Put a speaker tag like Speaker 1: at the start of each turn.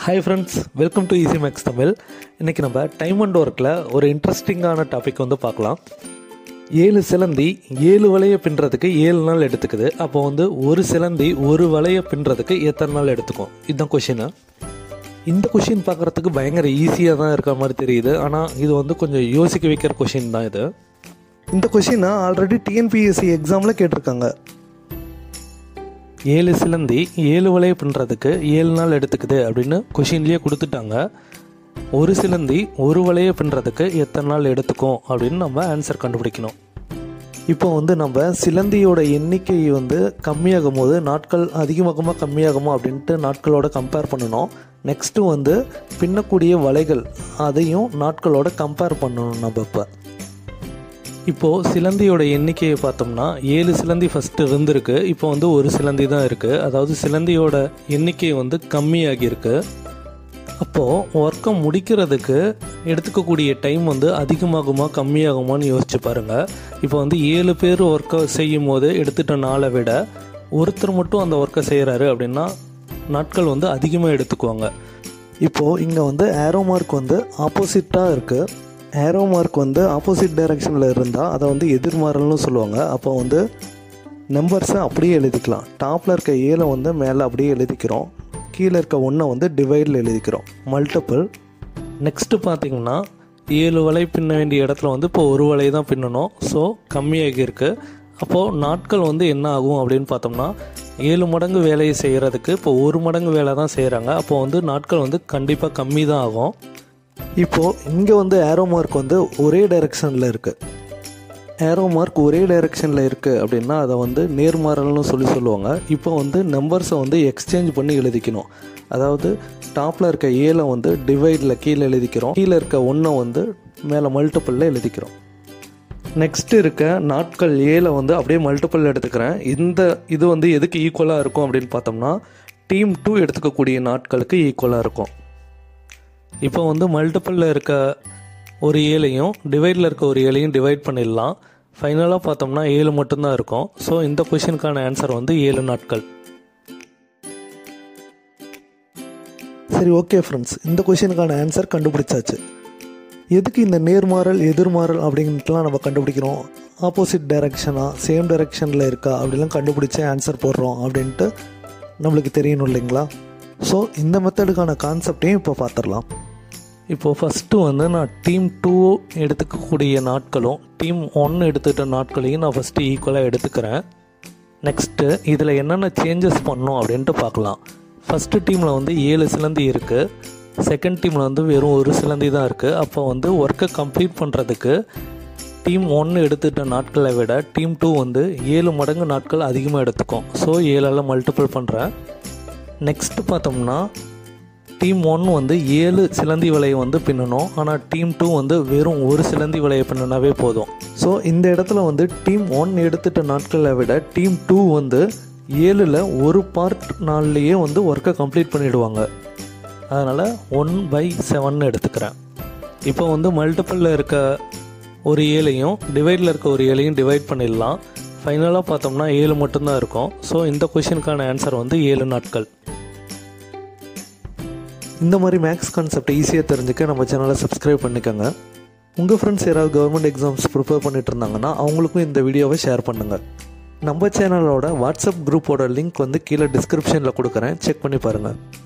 Speaker 1: hi friends welcome to Easy Max Tamil இன்றைக்கி நம்ம time and ஒர்க்கில் ஒரு இன்ட்ரெஸ்டிங்கான டாபிக் வந்து பார்க்கலாம் ஏழு சிலந்தி ஏழு வலையை பின்னுறதுக்கு ஏழு நாள் எடுத்துக்குது அப்போ வந்து ஒரு சிலந்தி ஒரு வலையை பின்னுறதுக்கு எத்தனை நாள் எடுத்துக்கும் இதுதான் கொஷினு இந்த கொஷின் பார்க்குறதுக்கு பயங்கர ஈஸியாக தான் இருக்கிற மாதிரி தெரியுது ஆனால் இது வந்து கொஞ்சம் யோசிக்க வைக்கிற கொஷின் தான் இது
Speaker 2: இந்த கொஷினை ஆல்ரெடி டிஎன்பிஎஸ்சி எக்ஸாமில் கேட்டிருக்காங்க
Speaker 1: ஏழு சிலந்தி ஏழு வலையை பின்னுறதுக்கு ஏழு நாள் எடுத்துக்குது அப்படின்னு கொஷின்லேயே கொடுத்துட்டாங்க ஒரு சிலந்தி ஒரு வலையை பின்னுறதுக்கு எத்தனை நாள் எடுத்துக்கும் அப்படின்னு நம்ம ஆன்சர் கண்டுபிடிக்கணும்
Speaker 2: இப்போ வந்து நம்ம சிலந்தியோட எண்ணிக்கை வந்து கம்மியாகும் போது நாட்கள் அதிகமாகுமா கம்மியாகுமா அப்படின்ட்டு நாட்களோட கம்பேர் பண்ணணும் நெக்ஸ்ட்டு வந்து பின்னக்கூடிய வலைகள் அதையும் நாட்களோட கம்பேர் பண்ணணும் நம்ம இப்போ
Speaker 1: இப்போது சிலந்தியோட எண்ணிக்கையை பார்த்தோம்னா ஏழு சிலந்தி ஃபஸ்ட்டு இருந்திருக்கு இப்போ வந்து ஒரு சிலந்தி தான் இருக்குது அதாவது சிலந்தியோட எண்ணிக்கை வந்து கம்மியாகியிருக்கு அப்போது ஒர்க்கை முடிக்கிறதுக்கு எடுத்துக்கக்கூடிய டைம் வந்து அதிகமாகுமா கம்மியாகுமான்னு யோசிச்சு பாருங்கள் இப்போ வந்து ஏழு பேர் ஒர்க்கை செய்யும் போது எடுத்துட்ட நாளை விட ஒருத்தர் மட்டும் அந்த ஒர்க்கை செய்கிறாரு அப்படின்னா நாட்கள் வந்து அதிகமாக எடுத்துக்குவாங்க
Speaker 2: இப்போது இங்கே வந்து ஏரோ மார்க் வந்து ஆப்போசிட்டாக இருக்குது ஏரோ மார்க் வந்து ஆப்போசிட் டைரக்ஷனில் இருந்தால் அதை வந்து எதிர்மாறல்னு சொல்லுவாங்க அப்போ வந்து நம்பர்ஸை அப்படியே எழுதிக்கலாம் டாப்பில் இருக்க ஏழை வந்து மேலே அப்படியே எழுதிக்கிறோம் கீழே இருக்க ஒன்றை வந்து டிவைடில் எழுதிக்கிறோம் மல்டிபிள்
Speaker 1: நெக்ஸ்ட்டு பார்த்தீங்கன்னா ஏழு வலை பின்ன வேண்டிய இடத்துல வந்து இப்போ ஒரு வலை தான் பின்னணும் ஸோ கம்மியாகி இருக்கு அப்போது நாட்கள் வந்து என்ன ஆகும் அப்படின்னு பார்த்தோம்னா ஏழு மடங்கு வேலையை செய்கிறதுக்கு இப்போ ஒரு மடங்கு வேலை தான் செய்கிறாங்க அப்போ வந்து நாட்கள் வந்து கண்டிப்பாக கம்மி தான் ஆகும்
Speaker 2: இப்போது இங்கே வந்து ஏரோ மார்க் வந்து ஒரே டைரெக்ஷனில் இருக்குது ஏரோ மார்க் ஒரே டைரெக்ஷனில் இருக்குது அப்படின்னா அதை வந்து நேர்மாறல்னு சொல்லி சொல்லுவாங்க இப்போ வந்து நம்பர்ஸை வந்து எக்ஸ்சேஞ்ச் பண்ணி எழுதிக்கணும் அதாவது டாப்பில் இருக்க ஏழை வந்து டிவைடில் கீழே எழுதிக்கிறோம் கீழே இருக்க ஒன்றை வந்து மேலே மல்டிப்பிளில் எழுதிக்கிறோம் நெக்ஸ்ட் இருக்க நாட்கள் ஏழை வந்து அப்படியே மல்டிப்பிள் எடுத்துக்கிறேன் இந்த இது வந்து எதுக்கு ஈக்குவலாக இருக்கும் அப்படின்னு பார்த்தோம்னா டீம் டூ எடுத்துக்கக்கூடிய நாட்களுக்கு ஈக்குவலாக இருக்கும்
Speaker 1: இப்போ வந்து மல்டிப்பிளில் இருக்க ஒரு ஏழையும் டிவைடில் இருக்க ஒரு ஏழையும் டிவைட் பண்ணிடலாம் ஃபைனலாக பார்த்தோம்னா ஏழு மட்டும்தான் இருக்கும் ஸோ இந்த கொஷினுக்கான ஆன்சர் வந்து ஏழு நாட்கள்
Speaker 2: சரி ஓகே ஃப்ரெண்ட்ஸ் இந்த கொஷினுக்கான ஆன்சர் கண்டுபிடிச்சாச்சு எதுக்கு இந்த நேர்மாறல் எதிர்மாறல் அப்படின்ட்டுலாம் நம்ம கண்டுபிடிக்கிறோம் ஆப்போசிட் டைரக்ஷனாக சேம் டைரக்ஷனில் இருக்கா அப்படிலாம் கண்டுபிடிச்சி ஆன்சர் போடுறோம் அப்படின்ட்டு நம்மளுக்கு தெரியணும் இல்லைங்களா ஸோ இந்த மெத்தடுக்கான கான்செப்டையும் இப்போ பார்த்துடலாம்
Speaker 1: இப்போது ஃபஸ்ட்டு வந்து நான் டீம் டூ எடுத்துக்கக்கூடிய நாட்களும் டீம் ஒன் எடுத்துக்கிட்ட நாட்களையும் நான் ஃபஸ்ட்டு ஈக்குவலாக எடுத்துக்கிறேன் நெக்ஸ்ட்டு இதில் என்னென்ன சேஞ்சஸ் பண்ணோம் அப்படின்ட்டு பார்க்கலாம் ஃபஸ்ட்டு டீமில் வந்து ஏழு சிலந்தி இருக்குது செகண்ட் டீமில் வந்து வெறும் ஒரு சிலந்தி தான் இருக்குது அப்போ வந்து ஒர்க்கை கம்ப்ளீட் பண்ணுறதுக்கு டீம் ஒன்று எடுத்துட்ட நாட்களை விட டீம் டூ வந்து ஏழு மடங்கு நாட்கள் அதிகமாக எடுத்துக்கும் ஸோ ஏழால் மல்டிபிள் பண்ணுறேன் நெக்ஸ்ட்டு பார்த்தோம்னா டீம் ஒன் வந்து ஏழு சிலந்தி வலையை வந்து பின்னணும் ஆனால் டீம் டூ வந்து வெறும் ஒரு சிலந்தி வலையை பின்னினாவே போதும்
Speaker 2: ஸோ இந்த இடத்துல வந்து டீம் ஒன் எடுத்துட்ட நாட்களை விட டீம் டூ வந்து ஏழில் ஒரு பார்ட் நாள்லேயே வந்து ஒர்க்கை கம்ப்ளீட் பண்ணிவிடுவாங்க
Speaker 1: அதனால் ஒன் பை செவன் எடுத்துக்கிறேன் இப்போ வந்து மல்டிப்பிளில் இருக்க ஒரு ஏழையும் டிவைடில் இருக்க ஒரு ஏழையும் டிவைட் பண்ணிடலாம் ஃபைனலாக பார்த்தோம்னா ஏழு மட்டும்தான் இருக்கும் ஸோ இந்த கொஷினுக்கான ஆன்சர் வந்து ஏழு நாட்கள்
Speaker 2: இந்த மாதிரி மேக்ஸ் கான்செப்ட் ஈஸியாக தெரிஞ்சுக்க நம்ம சேனலை சப்ஸ்கிரைப் பண்ணிக்கோங்க உங்கள் ஃப்ரெண்ட்ஸ் யாராவது கவர்மெண்ட் எக்ஸாம்ஸ் ப்ரிப்பேர் பண்ணிட்டு இருந்தாங்கன்னா அவங்களுக்கும் இந்த வீடியோவை ஷேர் பண்ணுங்கள் நம்ம சேனலோட வாட்ஸ்அப் குரூப்போட லிங்க் வந்து கீழே டிஸ்கிரிப்ஷனில் கொடுக்குறேன் செக் பண்ணி பாருங்கள்